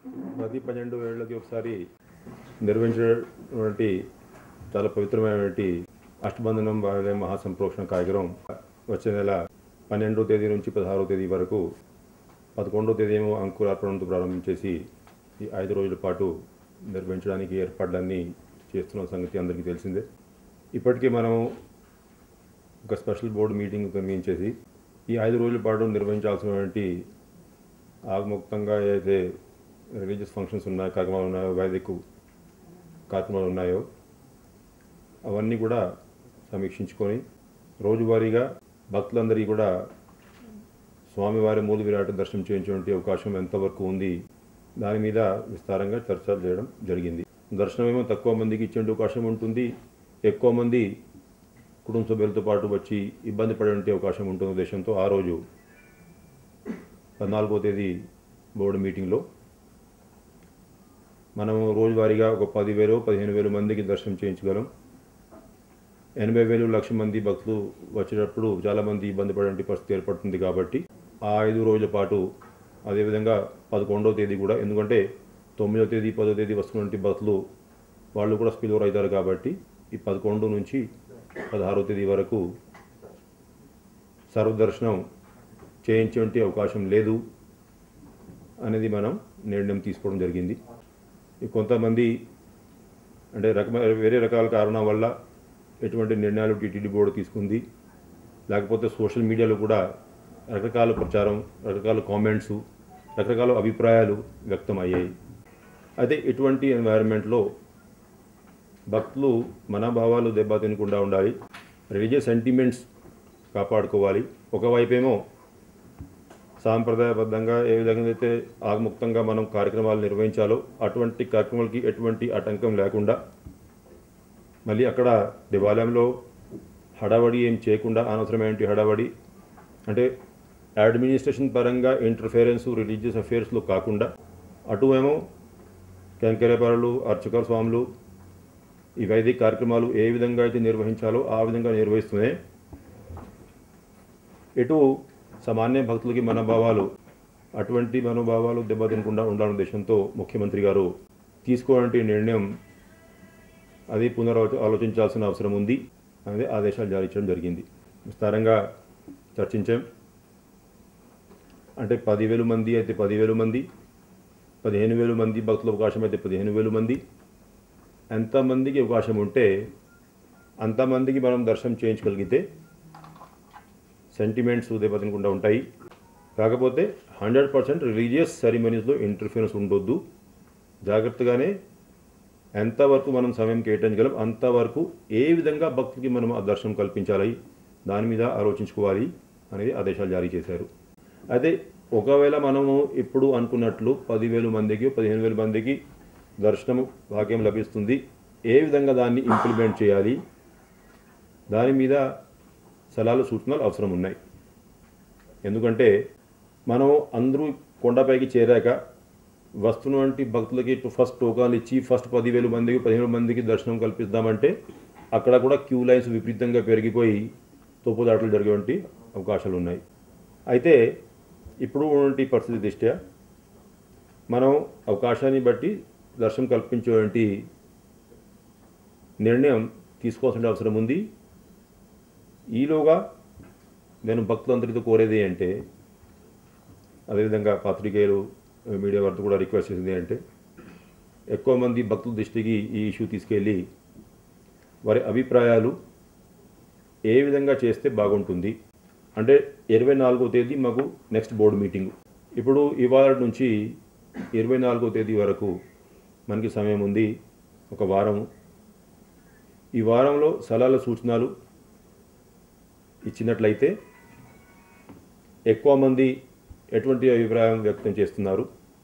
ప్రతి పన్నెండు ఏళ్ళకి ఒకసారి నిర్వహించినటువంటి చాలా పవిత్రమైనటువంటి అష్టబంధనం వాయులే మహాసంప్రోక్షణ కార్యక్రమం వచ్చే నెల పన్నెండో తేదీ నుంచి పదహారో తేదీ వరకు పదకొండో తేదీ ఏమో అంకురార్పణతో ప్రారంభించేసి ఈ ఐదు రోజుల పాటు నిర్వహించడానికి ఏర్పాట్లన్నీ చేస్తున్న సంగతి అందరికీ తెలిసిందే ఇప్పటికే మనం ఒక స్పెషల్ బోర్డు మీటింగ్ నిర్వహించేసి ఈ ఐదు రోజుల పాటు నిర్వహించాల్సినటువంటి ఆగముక్తంగా ఏదైతే రిలీజియస్ ఫంక్షన్స్ ఉన్నాయో కార్యక్రమాలు ఉన్నాయో వైదిక కార్యక్రమాలు ఉన్నాయో అవన్నీ కూడా సమీక్షించుకొని రోజువారీగా భక్తులందరికీ కూడా స్వామివారి మూల విరాట్ దర్శనం చేయించేటువంటి అవకాశం ఎంతవరకు ఉంది దాని మీద విస్తారంగా చర్చలు చేయడం జరిగింది దర్శనం ఏమో తక్కువ మందికి ఇచ్చే అవకాశం ఉంటుంది ఎక్కువ మంది కుటుంబ సభ్యులతో పాటు వచ్చి ఇబ్బంది పడే అవకాశం ఉంటుంది ఉద్దేశంతో ఆ రోజు పద్నాలుగో తేదీ బోర్డు మీటింగ్లో మనము రోజువారీగా ఒక పదివేలు పదిహేను వేలు మందికి దర్శనం చేయించగలం ఎనభై వేలు లక్ష మంది భక్తులు వచ్చేటప్పుడు చాలామంది ఇబ్బంది పడే పరిస్థితి ఏర్పడుతుంది కాబట్టి ఆ ఐదు రోజుల పాటు అదేవిధంగా పదకొండవ తేదీ కూడా ఎందుకంటే తొమ్మిదో తేదీ పదో తేదీ వస్తున్నటువంటి భక్తులు వాళ్ళు కూడా స్పిల్ ఓవర్ అవుతారు కాబట్టి ఈ పదకొండు నుంచి పదహారో తేదీ వరకు సర్వదర్శనం చేయించేటువంటి అవకాశం లేదు అనేది మనం నిర్ణయం తీసుకోవడం జరిగింది ఈ కొంతమంది అంటే రకమ వేరే రకాల కారణం వల్ల ఎటువంటి నిర్ణయాలు టీటీడీ బోర్డు తీసుకుంది లేకపోతే సోషల్ మీడియాలో కూడా రకరకాల ప్రచారం రకరకాల కామెంట్స్ రకరకాల అభిప్రాయాలు వ్యక్తం అయ్యాయి అయితే ఇటువంటి ఎన్వైరన్మెంట్లో భక్తులు మనోభావాలు దెబ్బతినకుండా ఉండాలి రిలీజియస్ సెంటిమెంట్స్ కాపాడుకోవాలి ఒకవైపేమో సాంప్రదాయబద్ధంగా ఏ విధంగా అయితే ఆగముక్తంగా మనం కార్యక్రమాలు నిర్వహించాలో అటువంటి కార్యక్రమాలకి ఎటువంటి ఆటంకం లేకుండా మళ్ళీ అక్కడ దేవాలయంలో హడావడి ఏం చేయకుండా అనవసరమైన హడావడి అంటే అడ్మినిస్ట్రేషన్ పరంగా ఇంటర్ఫేరెన్స్ రిలీజియస్ అఫేర్స్లో కాకుండా అటు ఏమో కంకెరపరులు అర్చక స్వాములు ఈ వైదిక కార్యక్రమాలు ఏ విధంగా అయితే నిర్వహించాలో ఆ విధంగా నిర్వహిస్తూనే ఇటు సామాన్య భక్తులకి మనోభావాలు అటువంటి మనోభావాలు దెబ్బతినకుండా ఉండాలనే ఉద్దేశంతో ముఖ్యమంత్రి గారు తీసుకోవాలంటే నిర్ణయం అది పునరాలో ఆలోచించాల్సిన అవసరం ఉంది అనేది ఆదేశాలు జారీ చేయడం జరిగింది విస్తారంగా చర్చించాం అంటే పదివేలు మంది అయితే పదివేలు మంది పదిహేను వేలు మంది భక్తుల అవకాశం అయితే పదిహేను వేలు మంది ఎంతమందికి అవకాశం ఉంటే అంతమందికి మనం దర్శనం చేయించగలిగితే సెంటిమెంట్స్ దెబ్బతినకుండా ఉంటాయి కాకపోతే హండ్రెడ్ పర్సెంట్ రిలీజియస్ సెరిమనీస్లో ఇంటర్ఫియరెన్స్ ఉండొద్దు జాగ్రత్తగానే ఎంతవరకు మనం సమయం కేటాయించగలం అంతవరకు ఏ విధంగా భక్తులకి మనం ఆ దర్శనం కల్పించాలి దాని మీద ఆలోచించుకోవాలి అనేది ఆదేశాలు జారీ చేశారు అయితే ఒకవేళ మనము ఇప్పుడు అనుకున్నట్లు పదివేలు మందికి పదిహేను వేల మందికి దర్శనం భాగ్యం లభిస్తుంది ఏ విధంగా దాన్ని ఇంప్లిమెంట్ చేయాలి దాని మీద సలహాలు సూచనలు అవసరం ఉన్నాయి ఎందుకంటే మనం అందరూ కొండపైకి చేరాక వస్తున్నటువంటి భక్తులకి ఫస్ట్ టోకాన్లు ఇచ్చి ఫస్ట్ పదివేలు మందికి పదిహేను మందికి దర్శనం కల్పిద్దామంటే అక్కడ కూడా క్యూ లైన్స్ విపరీతంగా పెరిగిపోయి తోపుదాటలు జరిగేటువంటి అవకాశాలు ఉన్నాయి అయితే ఇప్పుడు ఉన్నటువంటి పరిస్థితి దృష్ట్యా మనం అవకాశాన్ని బట్టి దర్శనం కల్పించేటువంటి నిర్ణయం తీసుకోవాల్సిన అవసరం ఉంది ఈలోగా నేను భక్తులందరితో కోరేది అంటే అదేవిధంగా పాత్రికేయులు మీడియా వారితో కూడా రిక్వెస్ట్ చేసింది అంటే ఎక్కువ మంది భక్తుల దృష్టికి ఈ ఇష్యూ తీసుకెళ్ళి వారి అభిప్రాయాలు ఏ విధంగా చేస్తే బాగుంటుంది అంటే ఇరవై నాలుగో తేదీ మాకు నెక్స్ట్ బోర్డు మీటింగ్ ఇప్పుడు ఇవాళ నుంచి ఇరవై నాలుగో తేదీ వరకు మనకి సమయం ఉంది ఒక వారం ఈ వారంలో సలహాల సూచనలు ఇచ్చినట్లయితే ఎక్కువ మంది ఎటువంటి అభిప్రాయం వ్యక్తం చేస్తున్నారు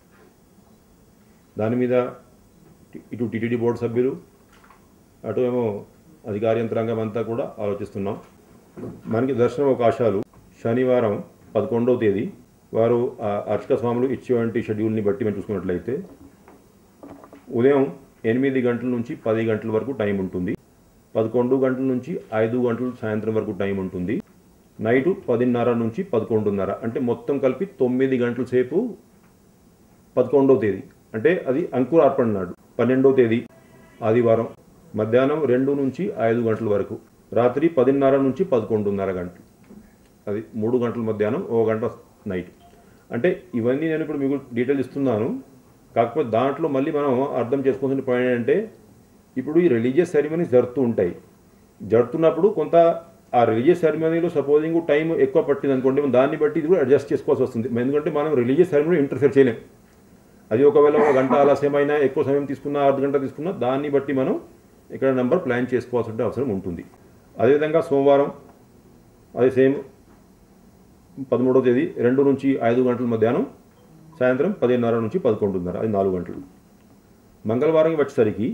దాని మీద ఇటు టీటీడీ బోర్డు సభ్యులు అటు ఏమో అధికార యంత్రాంగం అంతా కూడా ఆలోచిస్తున్నాం మనకి దర్శన అవకాశాలు శనివారం పదకొండవ తేదీ వారు ఆ అర్చక స్వాములు ఇచ్చేటువంటి షెడ్యూల్ని బట్టి మేము చూసుకున్నట్లయితే ఉదయం ఎనిమిది గంటల నుంచి పది గంటల వరకు టైం ఉంటుంది పదకొండు గంటల నుంచి ఐదు గంటలు సాయంత్రం వరకు టైం ఉంటుంది నైటు పదిన్నర నుంచి పదకొండున్నర అంటే మొత్తం కలిపి తొమ్మిది గంటల సేపు పదకొండవ తేదీ అంటే అది అంకురార్పణ నాడు పన్నెండో తేదీ ఆదివారం మధ్యాహ్నం రెండు నుంచి ఐదు గంటల వరకు రాత్రి పదిన్నర నుంచి పదకొండున్నర గంటలు అది మూడు గంటల మధ్యాహ్నం ఓ గంట నైట్ అంటే ఇవన్నీ నేను ఇప్పుడు మీకు డీటెయిల్ ఇస్తున్నాను కాకపోతే దాంట్లో మళ్ళీ మనం అర్థం చేసుకోవాల్సిన పాయింట్ ఏంటంటే ఇప్పుడు ఈ రిలీజియస్ సెరమనీస్ జరుగుతూ ఉంటాయి జరుగుతున్నప్పుడు కొంత ఆ రిలీజియస్ సెరమనీలో సపోజింగ్ టైం ఎక్కువ పట్టింది అనుకోండి మనం దాన్ని బట్టి ఇది కూడా అడ్జస్ట్ చేసుకోవాల్సి వస్తుంది ఎందుకంటే మనం రిలీజియస్ సెరమనీ ఇంటర్ఫేర్ చేయలేం అది ఒకవేళ ఒక గంట ఆలస్యమైనా ఎక్కువ సమయం తీసుకున్నా అర్ధ గంట తీసుకున్నా దాన్ని బట్టి మనం ఇక్కడ నెంబర్ ప్లాన్ చేసుకోవాల్సిన అవసరం ఉంటుంది అదేవిధంగా సోమవారం అదే సేమ్ పదమూడవ తేదీ రెండు నుంచి ఐదు గంటల మధ్యాహ్నం సాయంత్రం పదిన్నర నుంచి పదకొండున్నర అది నాలుగు గంటలు మంగళవారం వచ్చేసరికి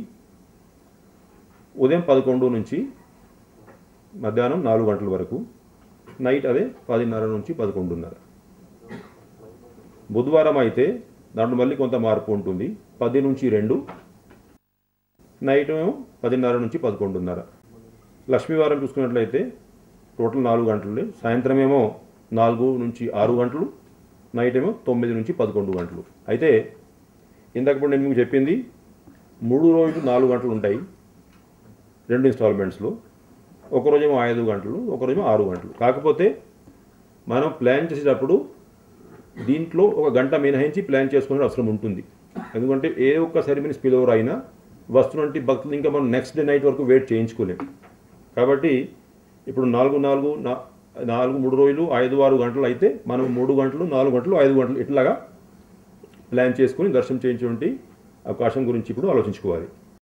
ఉదయం పదకొండు నుంచి మధ్యాహ్నం నాలుగు గంటల వరకు నైట్ అదే పదిన్నర నుంచి పదకొండున్నర బుధవారం అయితే దాంట్లో మళ్ళీ కొంత మార్పు ఉంటుంది పది నుంచి రెండు నైట్ ఏమో పదిన్నర నుంచి పదకొండున్నర లక్ష్మీవారం చూసుకున్నట్లయితే టోటల్ నాలుగు గంటలు సాయంత్రం ఏమో నాలుగు నుంచి ఆరు గంటలు నైట్ ఏమో తొమ్మిది నుంచి పదకొండు గంటలు అయితే ఇందాకప్పుడు నేను మీకు చెప్పింది మూడు రోజులు నాలుగు గంటలు ఉంటాయి రెండు ఇన్స్టాల్మెంట్స్లో ఒకరోజేమో ఐదు గంటలు ఒకరోజేమో ఆరు గంటలు కాకపోతే మనం ప్లాన్ చేసేటప్పుడు దీంట్లో ఒక గంట మినహాయించి ప్లాన్ చేసుకునే అవసరం ఉంటుంది ఎందుకంటే ఏ ఒక్క సెరమనీ స్పిల్ ఓవర్ అయినా వస్తున్నటువంటి భక్తులు ఇంకా మనం నెక్స్ట్ డే నైట్ వరకు వెయిట్ చేయించుకోలేం కాబట్టి ఇప్పుడు నాలుగు నాలుగు నా- నాలుగు మూడు రోజులు ఐదు ఆరు గంటలు అయితే మనం మూడు గంటలు నాలుగు గంటలు ఐదు గంటలు ఇట్లాగా ప్లాన్ చేసుకుని దర్శనం చేయించేటువంటి అవకాశం గురించి ఇప్పుడు ఆలోచించుకోవాలి